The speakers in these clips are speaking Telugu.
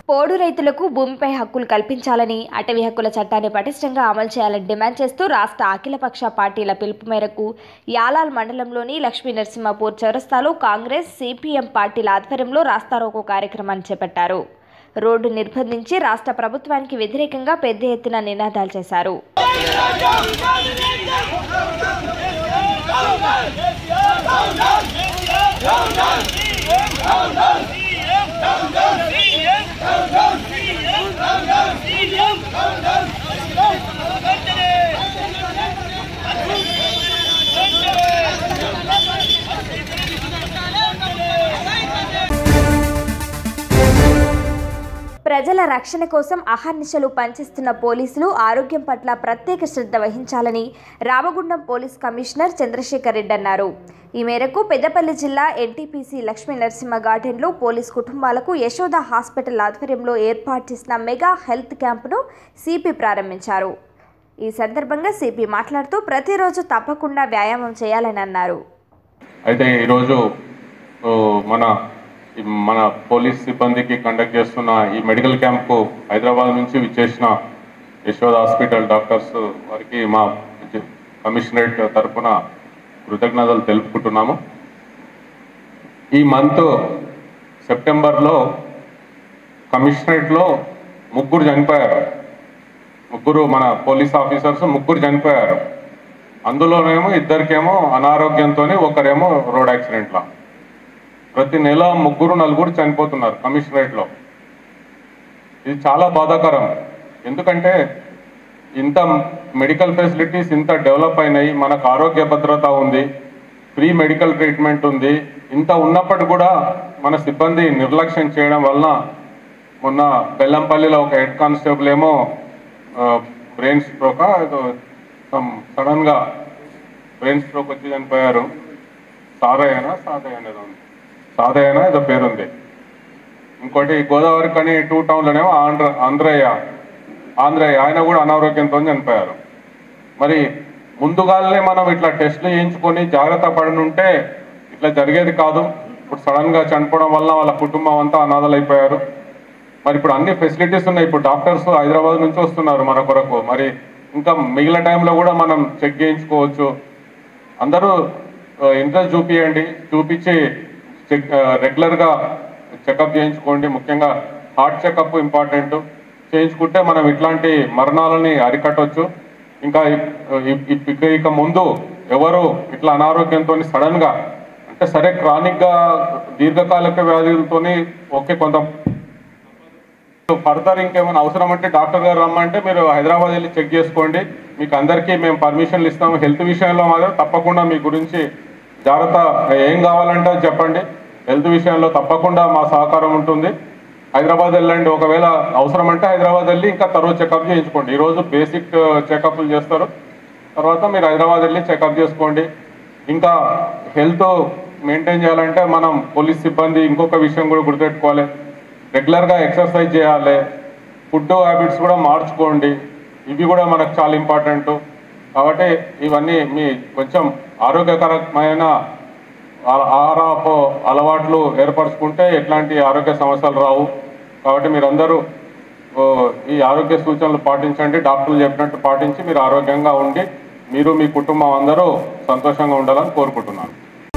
పోడు రైతులకు భూమిపై హక్కులు కల్పించాలని అటవీ హక్కుల చట్టాన్ని పటిష్టంగా అమలు చేయాలని డిమాండ్ చేస్తూ రాష్ట్ర అఖిలపక్ష పార్టీల పిలుపు మేరకు యాలాల్ మండలంలోని లక్ష్మీ నరసింహపూర్ చౌరస్తాలో కాంగ్రెస్ సిపిఎం పార్టీల ఆధ్వర్యంలో రాస్తారోకో కార్యక్రమాన్ని చేపట్టారు రోడ్డు నిర్బంధించి రాష్ట్ర ప్రభుత్వానికి వ్యతిరేకంగా పెద్ద ఎత్తున నినాదాలు చేశారు ప్రజల రక్షణ కోసం అహర్నిశలు పనిచేస్తున్న పోలీసులు ఆరోగ్యం పట్ల ప్రత్యేక శ్రద్ధ వహించాలని రామగుండం పోలీస్ కమిషనర్ చంద్రశేఖర్ రెడ్డి అన్నారు ఈ మేరకు పెద్దపల్లి జిల్లా ఎన్టీపీసీ లక్ష్మీ నరసింహ గార్డెన్లో పోలీస్ కుటుంబాలకు యశోద హాస్పిటల్ ఆధ్వర్యంలో ఏర్పాటు చేసిన మెగా హెల్త్ క్యాంపును సిపి ప్రారంభించారు ఈ సందర్భంగా సిపి మాట్లాడుతూ ప్రతిరోజు తప్పకుండా వ్యాయామం చేయాలని అన్నారు అయితే ఈరోజు ఓ, మన ఈ మన పోలీస్ సిబ్బందికి కండక్ట్ చేస్తున్న ఈ మెడికల్ క్యాంప్కు హైదరాబాద్ నుంచి విచ్చేసిన యశోద హాస్పిటల్ డాక్టర్స్ వారికి మా జి- కమిషనరేట్ తరఫున కృతజ్ఞతలు తెలుపుకుంటున్నాము ఈ మంత్ సెప్టెంబర్లో కమిషనరేట్లో ముగ్గురు చనిపోయారు ముగ్గురు మన పోలీస్ ఆఫీసర్స్ ముగ్గురు చనిపోయారు అందులోనేమో ఇద్దరికేమో అనారోగ్యంతో ఒకరేమో రోడ్ యాక్సిడెంట్లో ప్రతి నెల ముగ్గురు నలుగురు చనిపోతున్నారు కమిషనరేట్లో ఇది చాలా బాధాకరం ఎందుకంటే ఇంత మెడికల్ ఫెసిలిటీస్ ఇంత డెవలప్ అయినాయి మనకు ఆరోగ్య భద్రత ఉంది ఫ్రీ మెడికల్ ట్రీట్మెంట్ ఉంది ఇంత ఉన్నప్పటికీ కూడా మన సిబ్బంది నిర్లక్ష్యం చేయడం వలన మొన్న బెల్లంపల్లిలో ఒక హెడ్ కానిస్టేబుల్ ఏమో బ్రెయిన్ స్ట్రోక్ సడన్గా బ్రెయిన్ స్ట్రోక్ వచ్చి చనిపోయారు సాదయ్యనా సాదయ్య అనేది ఉంది సాదయ్యనా ఏదో పేరుంది ఇంకోటి గోదావరి కని టూ టౌన్లోనేమో ఆంధ్ర ఆంధ్రయ్య ఆంధ్రయ్య ఆయన కూడా అనారోగ్యంతో చనిపోయారు మరి ముందుగానే మనం ఇట్లా టెస్టులు చేయించుకొని జాగ్రత్త పడనుంటే ఇట్లా జరిగేది కాదు ఇప్పుడు సడన్ గా చనిపోవడం వల్ల వాళ్ళ కుటుంబం అంతా అనాథలైపోయారు మరి ఇప్పుడు అన్ని ఫెసిలిటీస్ ఉన్నాయి ఇప్పుడు డాక్టర్స్ హైదరాబాద్ నుంచి వస్తున్నారు మన కొరకు మరి ఇంకా మిగిలిన టైంలో కూడా మనం చెక్ చేయించుకోవచ్చు అందరూ ఇంట్రెస్ట్ చూపియండి చూపించి చెక్ రెగ్యులర్గా చెకప్ చేయించుకోండి ముఖ్యంగా హార్ట్ చెకప్ ఇంపార్టెంట్ చేయించుకుంటే మనం ఇట్లాంటి మరణాలని అరికట్టవచ్చు ఇంకా ఇ- ఇ- ఇ- ఇక ముందు ఎవరు ఇట్లా అనారోగ్యంతో సడన్ గా అంటే సరే క్రానిక్ గా దీర్ఘకాలిక వ్యాధులతోని ఓకే కొంత ఫర్దర్ ఇంకేమైనా అవసరం అంటే డాక్టర్ గారు రమ్మంటే మీరు హైదరాబాద్ వెళ్ళి చెక్ చేసుకోండి మీకు అందరికీ మేము పర్మిషన్లు ఇస్తాము హెల్త్ విషయంలో మాత్రం తప్పకుండా మీ గురించి జాగ్రత్త ఏం కావాలంటే అది చెప్పండి హెల్త్ విషయంలో తప్పకుండా మా సహకారం ఉంటుంది హైదరాబాద్ వెళ్ళండి ఒకవేళ అవసరం అంటే హైదరాబాద్ వెళ్ళి ఇంకా తర్వాత చెకప్ చేయించుకోండి ఈరోజు బేసిక్ చెకప్లు చేస్తారు తర్వాత మీరు హైదరాబాద్ వెళ్ళి చెకప్ చేసుకోండి ఇంకా హెల్త్ మెయింటైన్ చేయాలంటే మనం పోలీస్ సిబ్బంది ఇంకొక విషయం కూడా గుర్తుపెట్టుకోవాలి రెగ్యులర్గా ఎక్సర్సైజ్ చేయాలి ఫుడ్ హ్యాబిట్స్ కూడా మార్చుకోండి ఇవి కూడా మనకు చాలా ఇంపార్టెంట్ కాబట్టి ఇవన్నీ మీ కొంచెం ఆరోగ్యకరమైన ఆ- ఆహారపు అలవాట్లు ఏర్పరచుకుంటే ఎట్లాంటి ఆరోగ్య సమస్యలు రావు కాబట్టి మీరందరూ ఓ, ఈ ఆరోగ్య సూచనలు పాటించండి డాక్టర్లు చెప్పినట్టు పాటించి మీరు ఆరోగ్యంగా ఉండి మీరు మీ కుటుంబం అందరూ సంతోషంగా ఉండాలని కోరుకుంటున్నాను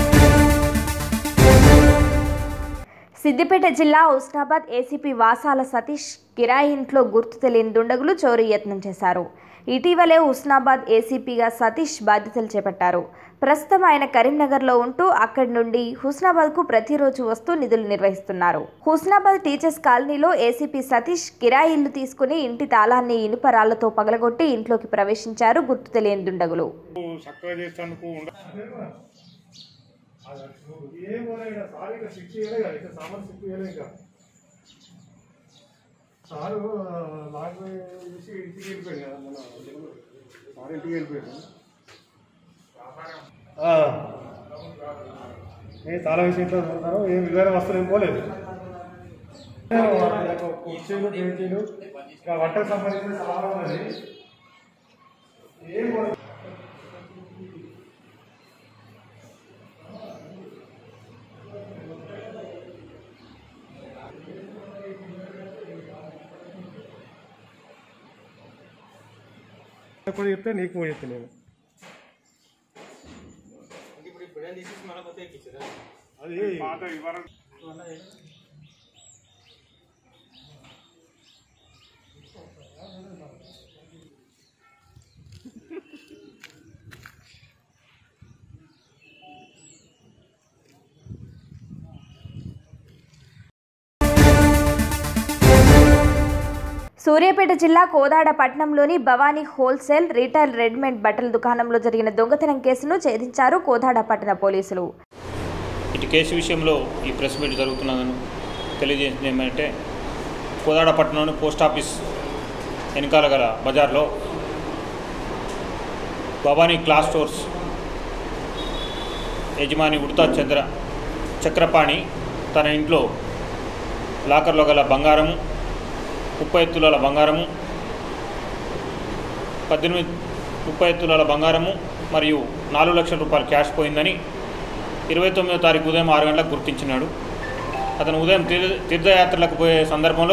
సిద్దిపేట జిల్లా ఉస్నాబాద్ ఏసీపీ వాసాల సతీష్ కిరాయి ఇంట్లో గుర్తు తెలియని దుండగులు చోరీ యత్నం చేశారు ఇటీవలే ఉస్నాబాద్ ఏసీపీగా సతీష్ బాధ్యతలు చేపట్టారు ప్రస్తుతం ఆయన కరీంనగర్లో ఉంటూ అక్కడి నుండి హుస్నాబాద్కు ప్రతిరోజు వస్తూ నిధులు నిర్వహిస్తున్నారు హుస్నాబాద్ టీచర్స్ కాలనీలో ఏసీపీ సతీష్ కిరాయి ఇల్లు తీసుకుని ఇంటి తాళాన్ని ఇనుప రాళ్లతో పగలగొట్టి ఇంట్లోకి ప్రవేశించారు గుర్తు తెలియని దుండగులు చక్కగా చేస్తానికి ఉండ ఏం పోలేదా సార్ ఇక సిక్స్ ఇవ్వలే కదా ఇక సామాన్ సిక్స్ ఇవ్వలే ఇంకా సారు లాగ్ చూసి ఇంటికి వెళ్ళిపోయాడు కదా మన సార్ ఇంటికి వెళ్ళిపోయాడు ఆ. ఏ చాలా విషయంలో చూస్తారు ఏం విధానం వస్తారు ఏం పోలేదు కుర్చీలు బెంచీలు ఇంకా వంటకు సంబంధించిన చాలా ఉన్నది ఏం పోలేదు కూడా చెప్తే నీకు ఫోన్ చెప్తాను నేను అది పాత వివరణ సూర్యాపేట జిల్లా కోదాడ పట్టణంలోని భవానీ హోల్సేల్ రీటైల్ రెడీమేడ్ బట్టల దుకాణంలో జరిగిన దొంగతనం కేసును ఛేదించారు కోదాడ పట్టణ పోలీసులు ఇటు కేసు విషయంలో ఈ ప్రెస్ మీట్ జరుగుతున్నదని తెలియజేసింది ఏమంటే కోదాడ పట్టణంలోని పోస్ట్ ఆఫీస్ వెనకాల గల బజార్లో భవానీ క్లాస్ స్టోర్స్ యజమాని ఉడతా చంద్ర చక్రపాణి తన ఇంట్లో లాకర్లో గల బంగారము ముప్పై తులాల బంగారము పద్దెనిమిది ముప్పై తులాల బంగారము మరియు నాలుగు లక్షల రూపాయలు క్యాష్ పోయిందని ఇరవై తొమ్మిదో తారీఖు ఉదయం ఆరు గంటలకు గుర్తించినాడు అతను ఉదయం తీర్థ తీర్థయాత్రలకు పోయే సందర్భంలో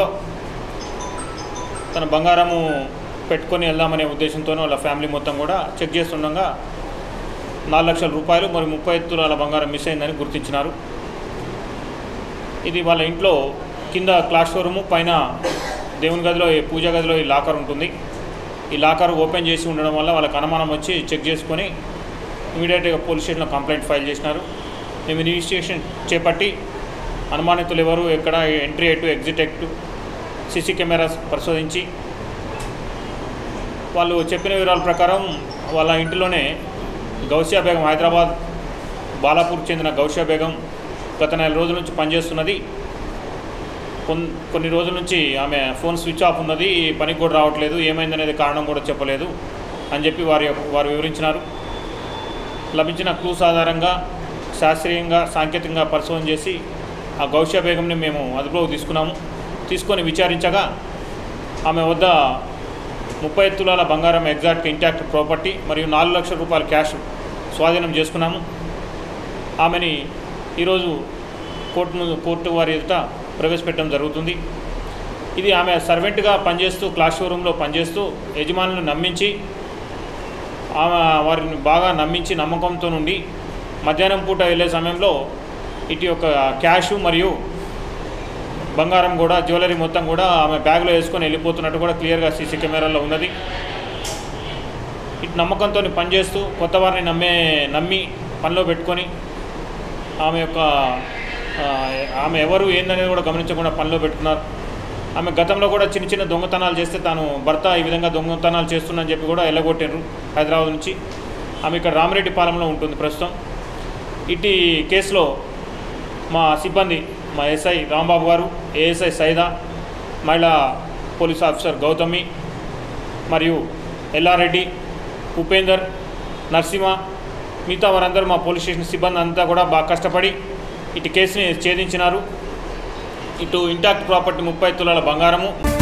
తన బంగారము పెట్టుకొని వెళ్దామనే ఉద్దేశంతోనే వాళ్ళ ఫ్యామిలీ మొత్తం కూడా చెక్ చేస్తుండగా నాలుగు లక్షల రూపాయలు మరి ముప్పై తులాల బంగారం మిస్ అయిందని గుర్తించినారు ఇది వాళ్ళ ఇంట్లో కింద క్లాస్ షోరూము పైన దేవుని గదిలో ఈ పూజ గదిలో ఈ లాకర్ ఉంటుంది ఈ లాకర్ ఓపెన్ చేసి ఉండడం వల్ల వాళ్ళకి అనుమానం వచ్చి చెక్ చేసుకొని ఇమీడియట్గా పోలీస్ స్టేషన్లో కంప్లైంట్ ఫైల్ చేసినారు మేము ఇన్వెస్టిగేషన్ చేపట్టి అనుమానితులు ఎవరు ఎక్కడ ఎంట్రీ ఎటు ఎగ్జిట్ ఎటు సీసీ కెమెరాస్ పరిశోధించి వాళ్ళు చెప్పిన వివరాల ప్రకారం వాళ్ళ ఇంటిలోనే గౌసియా బేగం హైదరాబాద్ బాలాపూర్కి చెందిన గౌసియా బేగం గత నెల రోజుల నుంచి పనిచేస్తున్నది కొన్ కొన్ని రోజుల నుంచి ఆమె ఫోన్ స్విచ్ ఆఫ్ ఉన్నది పనికి కూడా రావట్లేదు ఏమైందనేది కారణం కూడా చెప్పలేదు అని చెప్పి వారి యొక్క- వారు వివరించినారు లభించిన క్లూస్ ఆధారంగా శాస్త్రీయంగా సాంకేతికంగా పరిశోధన చేసి ఆ గౌషా బేగంని మేము అదుపులోకి తీసుకున్నాము తీసుకొని విచారించగా ఆమె వద్ద ముప్పై తులాల బంగారం ఎగ్జాక్ట్ ఇంటాక్ట్ ప్రాపర్టీ మరియు నాలుగు లక్షల రూపాయల క్యాష్ స్వాధీనం చేసుకున్నాము ఆమెని ఈరోజు కోర్టు ము- కోర్టు వారి ఎదుట ప్రవేశపెట్టడం జరుగుతుంది ఇది ఆమె సర్వెంట్గా పనిచేస్తూ క్లాస్ షోరూంలో పనిచేస్తూ యజమానులను నమ్మించి ఆమె వారిని బాగా నమ్మించి నమ్మకంతో నుండి మధ్యాహ్నం పూట వెళ్ళే సమయంలో ఇటు యొక్క క్యాష్ మరియు బంగారం కూడా జ్యువెలరీ మొత్తం కూడా ఆమె బ్యాగ్లో వేసుకొని వెళ్ళిపోతున్నట్టు కూడా క్లియర్గా సీసీ కెమెరాలో ఉన్నది ఇటు నమ్మకంతో పనిచేస్తూ కొత్త వారిని నమ్మే నమ్మి పనిలో పెట్టుకొని ఆమె యొక్క ఆ, ఆమె ఎవరు ఏందనేది కూడా గమనించకుండా పనిలో పెట్టుకున్నారు ఆమె గతంలో కూడా చిన్న చిన్న దొంగతనాలు చేస్తే తాను భర్త ఈ విధంగా దొంగతనాలు చేస్తుందని చెప్పి కూడా వెళ్ళగొట్టారు హైదరాబాద్ నుంచి ఆమె ఇక్కడ రామిరెడ్డి పాలెంలో ఉంటుంది ప్రస్తుతం ఇటు కేసులో మా సిబ్బంది మా ఎస్ఐ రాంబాబు గారు ఏఎస్ఐ సైదా మహిళా పోలీస్ ఆఫీసర్ గౌతమి మరియు ఎల్లారెడ్డి ఉపేందర్ నరసింహ మిగతా వారందరూ మా పోలీస్ స్టేషన్ సిబ్బంది అంతా కూడా బాగా కష్టపడి ఇటు కేసుని ఛేదించినారు ఇటు ఇంటాక్ట్ ప్రాపర్టీ ముప్పై తులాల బంగారము